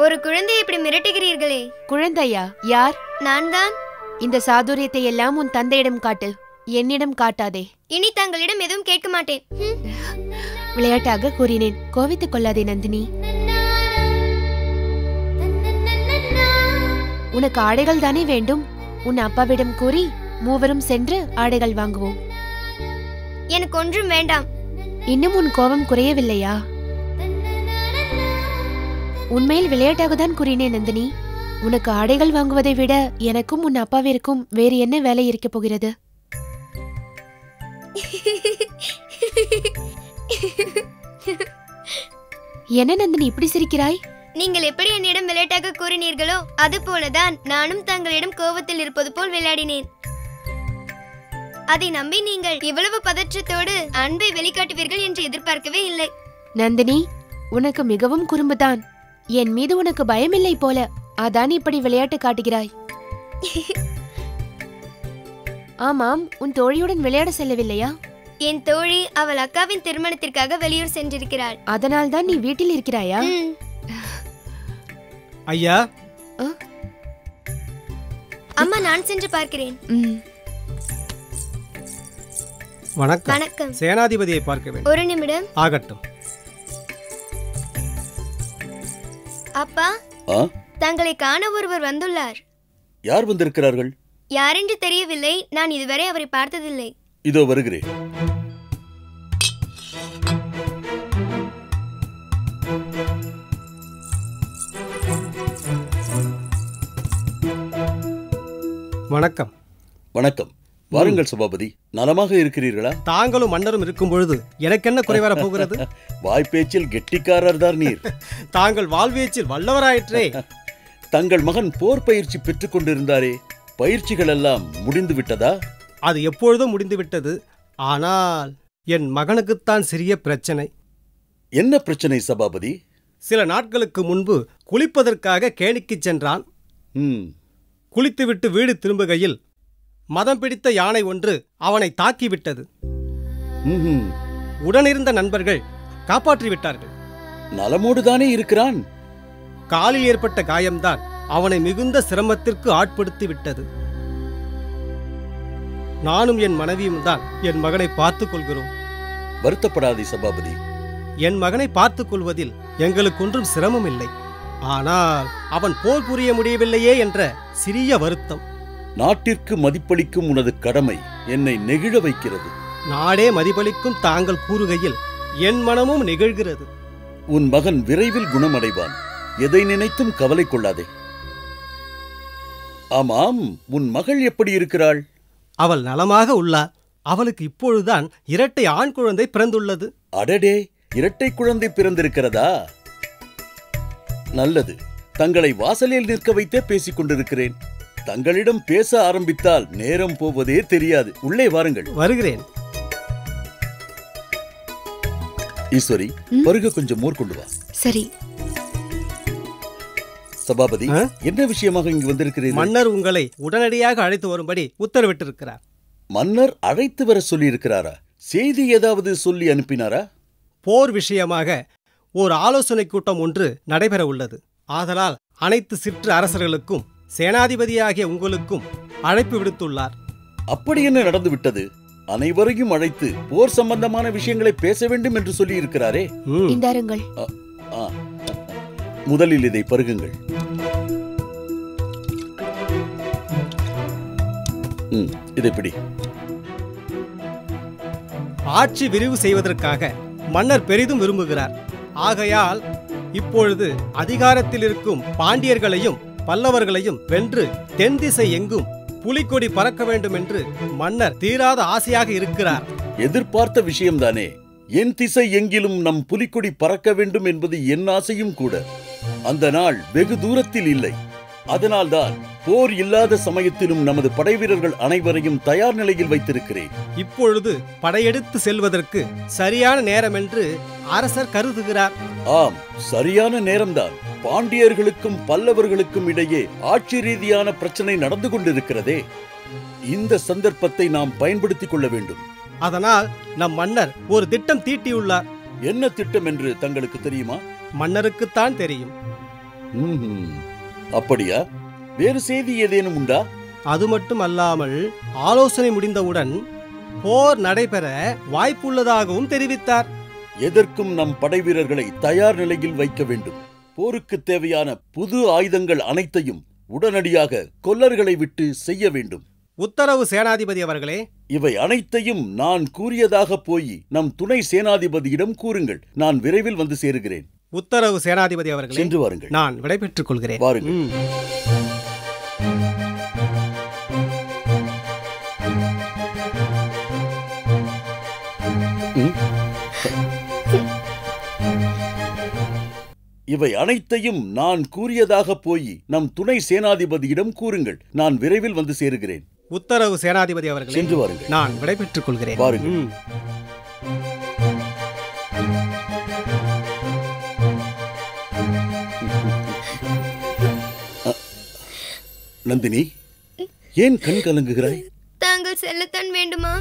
ஒரு குழந்தையை இப்படி மிரட்டுகிறீர்களே குழந்தையா யார் நான் தான் இந்த சாதுரியத்தை எல்லாம் உன் தந்தையிடம் காட்டு என்னிடம் காட்டாதே இனி தங்களிடம் எதுவும் கேட்க மாட்டேன் ஹம். விளையாட்டாக கூறினேன் கோவித்துக் கொள்ளாதே நந்தினி உனக்கு ஆடைகள் தானே வேண்டும் உன் அப்பாவிடம் கூறி மூவரும் சென்று ஆடைகள் வாங்குவோம் எனக்கு ஒன்றும் வேண்டாம் இன்னும் உன் கோபம் குறையவில்லையா உண்மையில் விளையாட்டாக தான் கூறினேன் நந்தினி உனக்கு ஆடைகள் வாங்குவதை விட எனக்கும் உன் அப்பாவிற்கும் வேறு என்ன வேலை இருக்கப் போகிறது என்ன நந்தினி இப்படி சிரிக்கிறாய் நீங்கள் எப்படி என்னிடம் விளையாட்டாக கூறினீர்களோ அது போலதான் நானும் தங்களிடம் கோபத்தில் இருப்பது போல் விளையாடினேன் அதை நம்பி நீங்கள் இவ்வளவு பதற்றத்தோடு அன்பை வெளிக்காட்டுவீர்கள் என்று எதிர்பார்க்கவே இல்லை நந்தினி உனக்கு மிகவும் குறும்புதான் என் மீது உனக்கு பயமில்லை போல அதான் இப்படி விளையாட்டு காட்டுகிறாய் ஆமாம் உன் தோழியுடன் விளையாட செல்லவில்லையா என் தோழி அவள் அக்காவின் திருமணத்திற்காக வெளியூர் சென்றிருக்கிறாள் அதனால்தான் நீ வீட்டில் இருக்கிறாயா ம். ஐயா அம்மா நான் சென்று பார்க்கிறேன் ம். வணக்கம் வணக்கம் சேனாதிபதியை பார்க்க வேண்டும் ஒரு நிமிடம் ஆகட்டும் அப்பா ஆ தங்களை காண ஒருவர் வந்துள்ளார் யார் வந்திருக்கிறார்கள் யாரென்று தெரியவில்லை நான் இதுவரை அவரை பார்த்ததில்லை இதோ வருகிறேன் வணக்கம் வணக்கம் வாருங்கள் சபாபதி நலமாக இருக்கிறீர்களா தாங்களும் மன்னரும் இருக்கும் பொழுது எனக்கென்ன குறைவர போகிறது வாய்ப்பேச்சில் கெட்டிக்காரர் தான் நீர் தாங்கள் வாழ்வீச்சில் வல்லவராயிற்றே தங்கள் மகன் போர் பயிற்சி பெற்றுக் கொண்டிருந்தாரே பயிற்சிகள் எல்லாம் முடிந்து விட்டதா அது எப்பொழுதும் முடிந்துவிட்டது ஆனால் என் மகனுக்குத்தான் சிறிய பிரச்சனை என்ன பிரச்சனை சபாபதி சில நாட்களுக்கு முன்பு குளிப்பதற்காக கேணிக்குச் சென்றான் ம் குளித்துவிட்டு வீடு திரும்புகையில் மதம் பிடித்த யானை ஒன்று அவனை தாக்கிவிட்டது ம்ஹும். உடனிருந்த நண்பர்கள் காப்பாற்றி விட்டார்கள் நலமோடு தானே இருக்கிறான் காலில் ஏற்பட்ட காயம்தான் அவனை மிகுந்த சிரமத்திற்கு ஆட்படுத்தி விட்டது நானும் என் மனைவியும் தான் என் மகனை பார்த்துக் கொள்கிறோம் வருத்தப்படாதே சபாபதி என் மகனை பார்த்துக் கொள்வதில் எங்களுக்கு ஒன்றும் சிரமம் இல்லை ஆனால் அவன் போர் புரிய முடியவில்லையே என்ற சிறிய வருத்தம் நாட்டிற்கு மதிப்பளிக்கும் உனது கடமை என்னை நெகிழ வைக்கிறது நாடே மதிப்பளிக்கும் தாங்கள் கூறுகையில் என் மனமும் நிகழ்கிறது உன் மகன் விரைவில் குணமடைவான் எதை நினைத்தும் கவலை கொள்ளாதே ஆமாம் உன் மகள் எப்படி இருக்கிறாள் அவள் நலமாக உள்ளார் அவளுக்கு இப்பொழுதுதான் இரட்டை ஆண் குழந்தை பிறந்துள்ளது அடடே இரட்டை குழந்தை பிறந்திருக்கிறதா நல்லது தங்களை வாசலில் நிற்க வைத்தே பேசிக் கொண்டிருக்கிறேன் தங்களிடம் பேச ஆரம்பித்தால் நேரம் போவதே தெரியாது உள்ளே வாருங்கள் வருகிறேன் ஈஸ்வரி பருக கொஞ்சம் மோர் கொண்டு வா சரி சபாபதி ஆ? என்ன விஷயமாக இங்கு வந்திருக்கிறீர்கள் மன்னர் உங்களை உடனடியாக அழைத்து வரும்படி உத்தரவிட்டிருக்கிறார் மன்னர் அழைத்து வர சொல்லி இருக்கிறாரா செய்தி ஏதாவது சொல்லி அனுப்பினாரா போர் விஷயமாக ஓர் ஆலோசனை கூட்டம் ஒன்று நடைபெற உள்ளது ஆதலால் அனைத்து சிற்று அரசர்களுக்கும் சேனாதிபதியாகிய உங்களுக்கும் அழைப்பு விடுத்துள்ளார் அப்படி என்ன நடந்து விட்டது அனைவரையும் அழைத்து போர் சம்பந்தமான விஷயங்களை பேச வேண்டும் என்று சொல்லி இருக்கிறாரே ம், இந்தாருங்கள் ஆ. முதலில் இதை பருகுங்கள் ம், இதை பிடி ஆட்சி விரிவு செய்வதற்காக மன்னர் பெரிதும் விரும்புகிறார் ஆகையால் இப்பொழுது அதிகாரத்தில் இருக்கும் பாண்டியர்களையும் பல்லவர்களையும் வென்று தென் திசை எங்கும் புலிக்கொடி பறக்க வேண்டும் என்று மன்னர் தீராத ஆசையாக இருக்கிறார் எதிர்பார்த்த விஷயம்தானே என் திசை எங்கிலும் நம் புலிக்கொடி பறக்க வேண்டும் என்பது என் ஆசையும் கூட அந்த நாள் வெகு தூரத்தில் இல்லை அதனால்தான் போர் இல்லாத சமயத்திலும் நமது படைவீரர்கள் அனைவரையும் தயார் நிலையில் வைத்திருக்கிறேன் இப்பொழுது படையெடுத்து செல்வதற்கு சரியான நேரம் என்று அரசர் கருதுகிறார் ஆம் சரியான நேரம்தான் பாண்டியர்களுக்கும் பல்லவர்களுக்கும் இடையே ஆட்சி ரீதியான பிரச்சனை நடந்து கொண்டிருக்கிறதே இந்த சந்தர்ப்பத்தை நாம் பயன்படுத்திக் கொள்ள வேண்டும் அதனால் நம் மன்னர் ஒரு திட்டம் தீட்டியுள்ளார் என்ன திட்டம் என்று தங்களுக்கு தெரியுமா மன்னருக்குத்தான் தெரியும் ம்ஹும். அப்படியா வேறு செய்தி ஏதேனும் உண்டா அது மட்டும் அல்லாமல் ஆலோசனை முடிந்தவுடன் போர் நடைபெற வாய்ப்புள்ளதாகவும் தெரிவித்தார் எதற்கும் நம் படை வீரர்களை தயார் நிலையில் வைக்க வேண்டும் போருக்கு தேவையான புது ஆயுதங்கள் அனைத்தையும் உடனடியாக கொல்லர்களை விட்டு செய்ய வேண்டும் உத்தரவு சேனாதிபதி அவர்களே இவை அனைத்தையும் நான் கூறியதாக போய் நம் துணை சேனாதிபதியிடம் கூறுங்கள் நான் விரைவில் வந்து சேருகிறேன் உத்தரவு சேனாதிபதி அவர்களே சென்று வாருங்கள் நான் விடைபெற்றுக் கொள்கிறேன் வாருங்கள். ம். இவை அனைத்தையும் நான் கூறியதாக போய் நம் துணை சேனாதிபதியிடம் கூறுங்கள் நான் விரைவில் வந்து சேருகிறேன் உத்தரவு சேனாதிபதி அவர்களே சென்று வாருங்கள் நான் விடைபெற்றுக் கொள்கிறேன் வாருங்கள். ம். நந்தினி ஏன் கண் கலங்குகிறாய் தாங்கள் செல்லத்தான் வேண்டுமா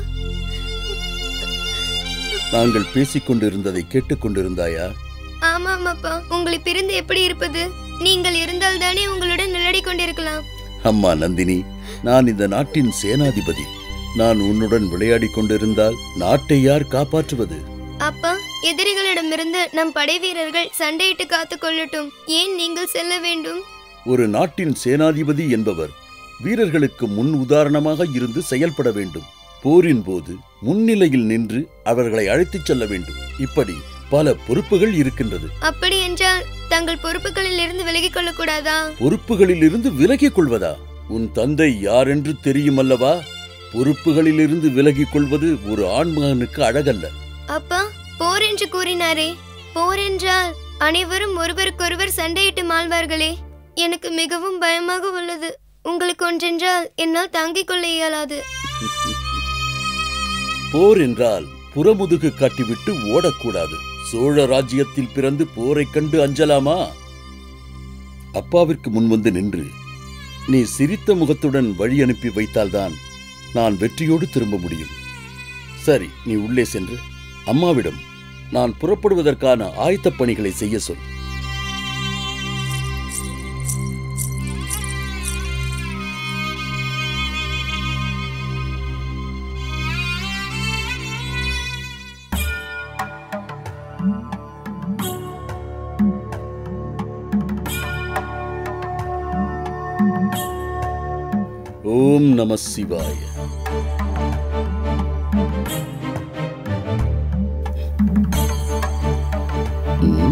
நாங்கள் பேசிக் கொண்டிருந்ததை கேட்டுக்கொண்டிருந்தாயா ஆமாம் அப்பா உங்களை பிரிந்து எப்படி இருப்பது நீங்கள் இருந்தால் தானே உங்களுடன் விளையாடி கொண்டிருக்கலாம் அம்மா நந்தினி நான் இந்த நாட்டின் சேனாதிபதி நான் உன்னுடன் விளையாடிக் கொண்டிருந்தால் நாட்டை யார் காப்பாற்றுவது அப்பா எதிரிகளிடமிருந்து நம் படை வீரர்கள் சண்டையிட்டு காத்துக் கொள்ளட்டும் ஏன் நீங்கள் செல்ல வேண்டும் ஒரு நாட்டின் சேனாதிபதி என்பவர் வீரர்களுக்கு முன் உதாரணமாக இருந்து செயல்பட வேண்டும் போரின் போது முன்னிலையில் நின்று அவர்களை அழைத்துச் செல்ல வேண்டும் இப்படி பல பொறுப்புகள் இருக்கின்றது அப்படி என்றால் தங்கள் பொறுப்புகளில் இருந்து விலகிக் கொள்ளக்கூடாதா பொறுப்புகளில் இருந்து விலகிக் கொள்வதா உன் தந்தை யார் என்று தெரியுமல்லவா பொறுப்புகளிலிருந்து விலகிக் கொள்வது ஒரு ஆண்மகனுக்கு அழகல்ல அப்பா போர் என்று கூறினாரே போர் என்றால் அனைவரும் ஒருவருக்கொருவர் சண்டையிட்டு மாழ்வார்களே எனக்கு மிகவும் பயமாக உள்ளது உங்களுக்கு ஒன்றென்றால் என்னால் தாங்கிக் கொள்ள இயலாது போர் என்றால் புறமுதுகு காட்டிவிட்டு ஓடக்கூடாது சோழ ராஜ்யத்தில் பிறந்து போரைக் கண்டு அஞ்சலாமா அப்பாவிற்கு முன்வந்து நின்று நீ சிரித்த முகத்துடன் வழி அனுப்பி வைத்தால்தான் நான் வெற்றியோடு திரும்ப முடியும் சரி நீ உள்ளே சென்று அம்மாவிடம் நான் புறப்படுவதற்கான ஆயத்தப் பணிகளை செய்ய சொல் ஓம் நம சிவாய ம்.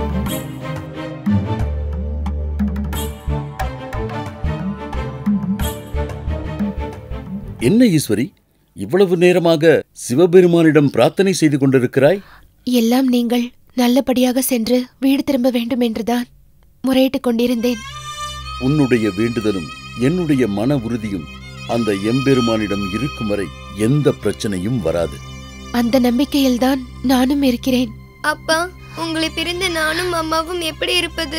என்ன ஈஸ்வரி இவ்வளவு நேரமாக சிவபெருமானிடம் பிரார்த்தனை செய்து கொண்டிருக்கிறாய் எல்லாம் நீங்கள் நல்லபடியாக சென்று வீடு திரும்ப வேண்டும் என்றுதான் முறையிட்டுக் கொண்டிருந்தேன் உன்னுடைய வேண்டுதலும் என்னுடைய மன உறுதியும் அந்த எம்பெருமானிடம் இருக்கும் வரை எந்த பிரச்சனையும் வராது அந்த நம்பிக்கையில்தான் நானும் இருக்கிறேன் அப்பா உங்களை பிரிந்து நானும் அம்மாவும் எப்படி இருப்பது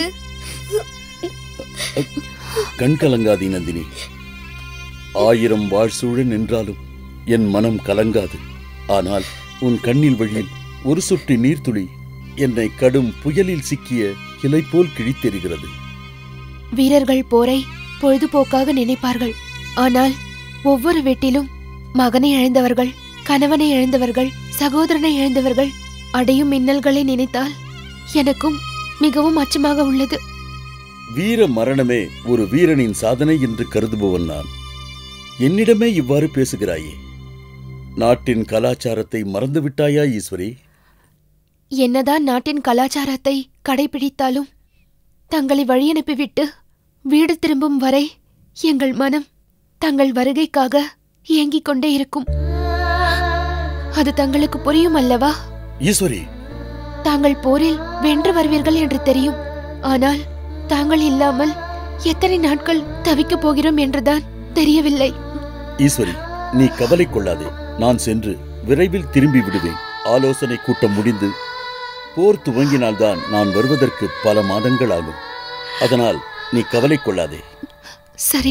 கண் கலங்காதி நந்தினி ஆயிரம் வாழ் சூழ நின்றாலும் என் மனம் கலங்காது ஆனால் உன் கண்ணில் வழியில் ஒரு சொட்டு நீர்த்துளி என்னை கடும் புயலில் சிக்கிய இலை போல் கிழித்தெறிகிறது வீரர்கள் போரை பொழுதுபோக்காக நினைப்பார்கள் ஆனால் ஒவ்வொரு வீட்டிலும் மகனை இழந்தவர்கள் கணவனை இழந்தவர்கள் சகோதரனை இழந்தவர்கள் அடையும் மின்னல்களை நினைத்தால் எனக்கும் மிகவும் அச்சமாக உள்ளது வீர மரணமே ஒரு வீரனின் சாதனை என்று கருதுபவன் நான் என்னிடமே இவ்வாறு பேசுகிறாயே நாட்டின் கலாச்சாரத்தை மறந்துவிட்டாயா ஈஸ்வரி என்னதான் நாட்டின் கலாச்சாரத்தை கடைபிடித்தாலும் தங்களை வழியனுப்பிவிட்டு வீடு திரும்பும் வரை எங்கள் மனம் தங்கள் வருகைக்காக ஏங்கிக் கொண்டே இருக்கும் அது தங்களுக்கு புரியும் அல்லவா ஈஸ்வரி தாங்கள் போரில் வென்று வருவீர்கள் என்று தெரியும் ஆனால் தாங்கள் இல்லாமல் எத்தனை நாட்கள் தவிக்கப் போகிறோம் என்றுதான் தெரியவில்லை ஈஸ்வரி நீ கவலை கொள்ளாதே நான் சென்று விரைவில் திரும்பி விடுவேன் ஆலோசனை கூட்டம் முடிந்து போர் துவங்கினால்தான் நான் வருவதற்கு பல மாதங்கள் ஆகும் அதனால் நீ கவலை கொள்ளாதே சரி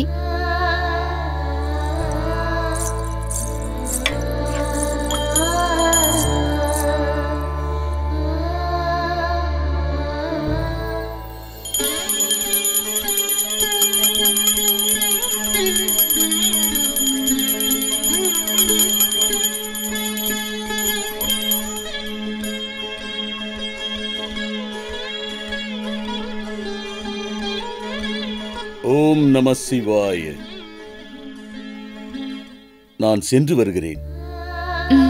நம சிவாய நான் சென்று வருகிறேன் ம்.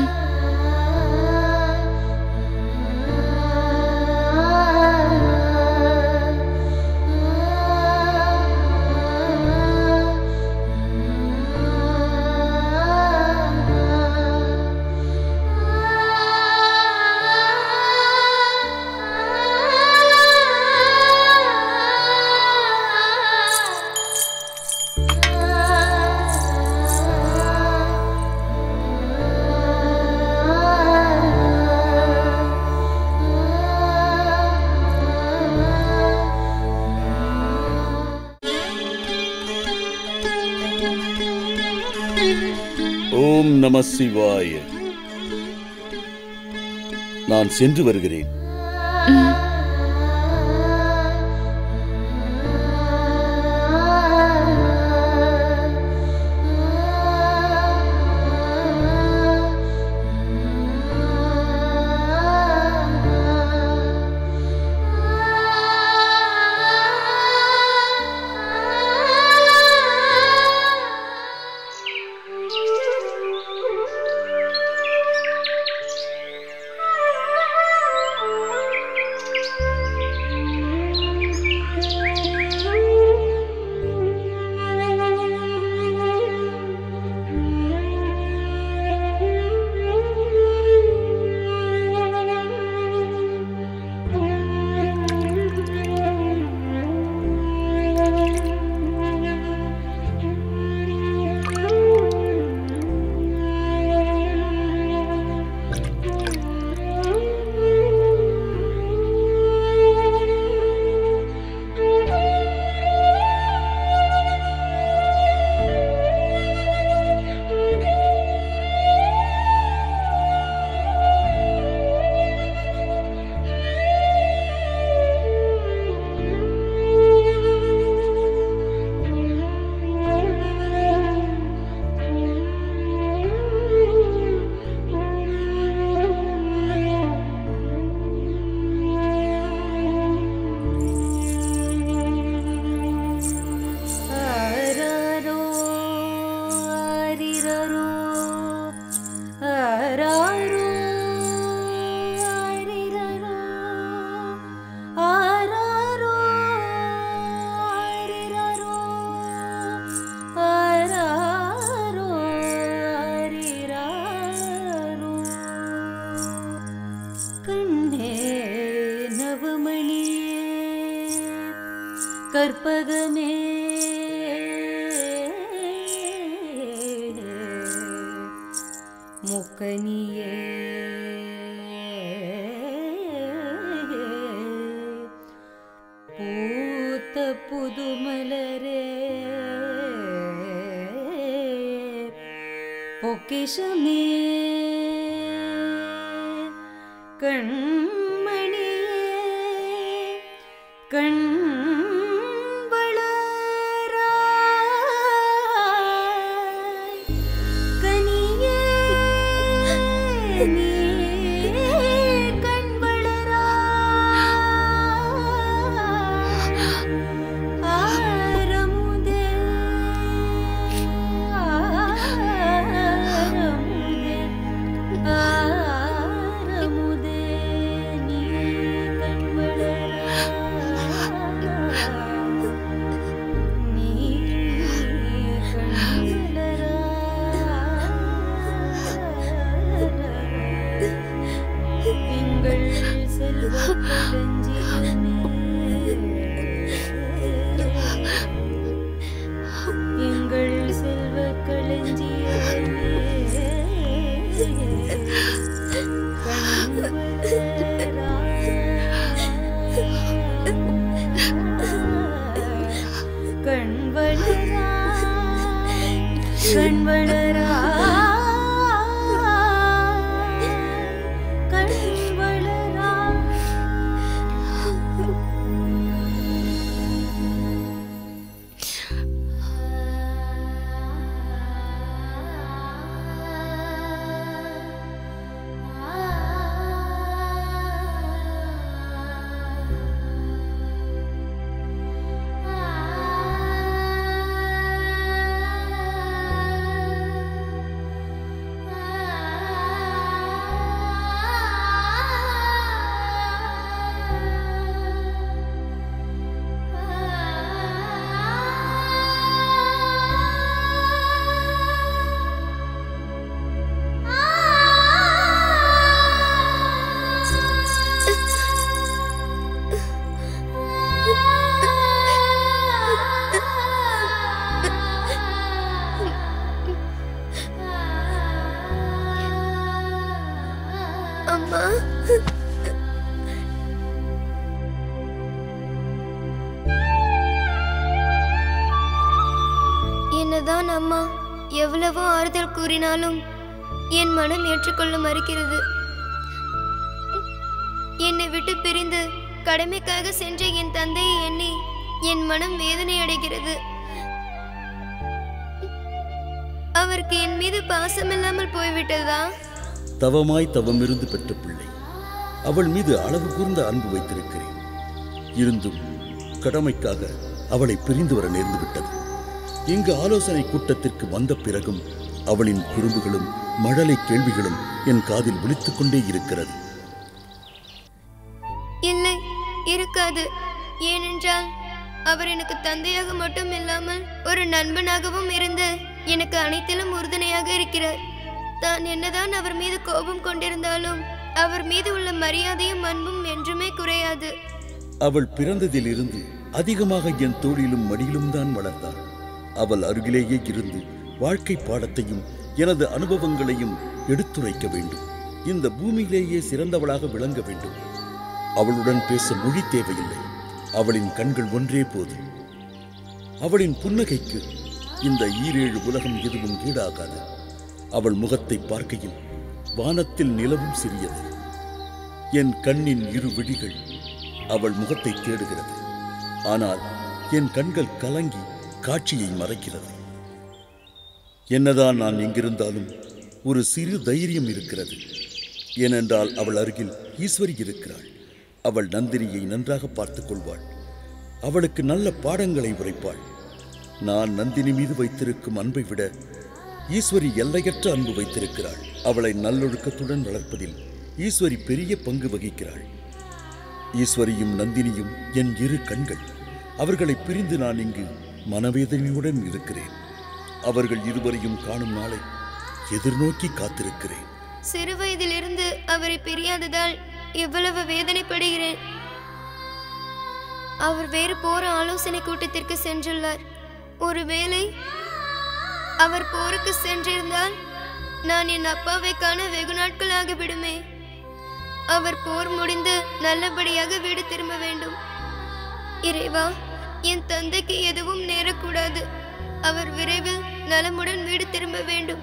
ஓம் நம சிவாய நான் சென்று வருகிறேன் ஆராரோ, ஆரிரரோ, ஆராரோ, ஆரிரரோ, ஆராரோ, ஆரிரரோ, ஆராரோ, ஆரிரரோ. கண்ணே நவமணியே கற்பகமே முக்கனியே பூத்த புதுமலரே பொக்கிஷமே கண்மணியே கண் வளராய் கனியே நீ கண் வளராய் ஆரமுதே ஆரமுதே ஆரமுதே நீ கண் வளராய் நீ கண் வளராய் அம்மா என்னதான் அம்மா எவ்வளவோ ஆறுதல் கூறினாலும் என் மனம் ஏற்றுக்கொள்ள மறுக்கிறது என்னை விட்டு பிரிந்து கடமைக்காக சென்ற என் தந்தையை எண்ணி என் மனம் வேதனை அடைகிறது அவருக்கு என் மீது பாசமில்லாமல் போய்விட்டதா தவமாய் தவமிருந்து பெற்ற பிள்ளை அவள் மீது அளவு கூர்ந்த அன்பு வைத்திருக்கிறேன் இருந்தும் கடமைக்காக அவளை பிரிந்து வர நேர்ந்து விட்டது இங்கு ஆலோசனை கூட்டத்திற்கு வந்த பிறகும் அவளின் குறும்புகளும் மழலை கேள்விகளும் என் காதில் ஒலித்துக் கொண்டே இருக்கிறது இல்லை இருக்காது ஏனென்றால் அவர் எனக்கு தந்தையாக மட்டும் இல்லாமல் ஒரு நண்பனாகவும் இருந்து எனக்கு அனைத்திலும் உறுதுணையாக இருக்கிறார் தான் என்னதான் அவர் மீது கோபம் கொண்டிருந்தாலும் அவர் மீது உள்ள மரியாதையும் அன்பும் என்றுமே குறையாது அவள் பிறந்ததிலிருந்து அதிகமாக என் தோளிலும் மடியிலும் தான் வளர்ந்தாள் அவள் அருகிலேயே இருந்து வாழ்க்கை பாடத்தையும் எனது அனுபவங்களையும் எடுத்துரைக்க வேண்டும் இந்த பூமியிலேயே சிறந்தவளாக விளங்க வேண்டும் அவளுடன் பேச மொழி தேவையில்லை அவளின் கண்கள் ஒன்றே போதும் அவளின் புன்னகைக்கு இந்த ஈரேழு உலகம் எதுவும் ஈடாகாது அவள் முகத்தை பார்க்கையில் வானத்தில் நிலவும் சிறியது என் கண்ணின் இரு விழிகள் அவள் முகத்தை தேடுகிறது ஆனால் என் கண்கள் கலங்கி காட்சியை மறைக்கிறது என்னதான் நான் எங்கிருந்தாலும் ஒரு சிறு தைரியம் இருக்கிறது ஏனென்றால் அவள் அருகில் ஈஸ்வரி இருக்கிறாள் அவள் நந்தினியை நன்றாக பார்த்துக் கொள்வாள் அவளுக்கு நல்ல பாடங்களை உரைப்பாள் நான் நந்தினி மீது வைத்திருக்கும் அன்பை விட ஈஸ்வரி எல்லையற்ற அன்பு வைத்திருக்கிறாள் அவளை நல்லொழுக்கத்துடன் வளர்ப்பதில் ஈஸ்வரி பெரிய பங்கு வகிக்கிறாள் ஈஸ்வரியும் நந்தினியும் என் இரு கண்கள் அவர்களை பிரிந்து நான் இங்கு மனவேதனையுடன் இருக்கிறேன் அவர்கள் இருவரையும் காணும் நாளை எதிர்நோக்கி காத்திருக்கிறேன் சிறு வயதிலிருந்து அவரை பிரியாததால் எவ்வளவு வேதனைப்படுகிறேன் அவர் வேறு போற ஆலோசனை கூட்டத்திற்கு சென்றுள்ளார் ஒருவேளை அவர் போருக்கு சென்றிருந்தால் நான் என் அப்பாவை காண வெகு நாட்கள் ஆகிவிடுமே அவர் போர் முடிந்து நல்லபடியாக வீடு திரும்ப வேண்டும் இறைவா என் தந்தைக்கு எதுவும் நேரக்கூடாது அவர் விரைவில் நலமுடன் வீடு திரும்ப வேண்டும்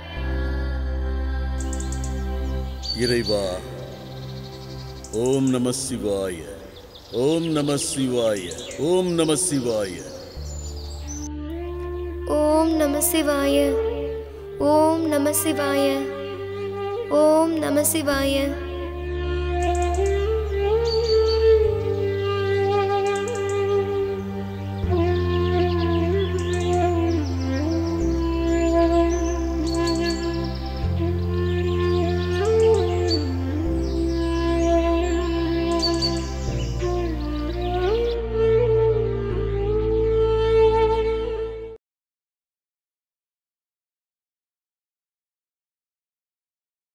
இறைவா ஓம் நம சிவாய ஓம் நம சிவாய ஓம் நம சிவாய ஓம் நம சிவாய ஓம் நம சிவாய ஓம் நம சிவாய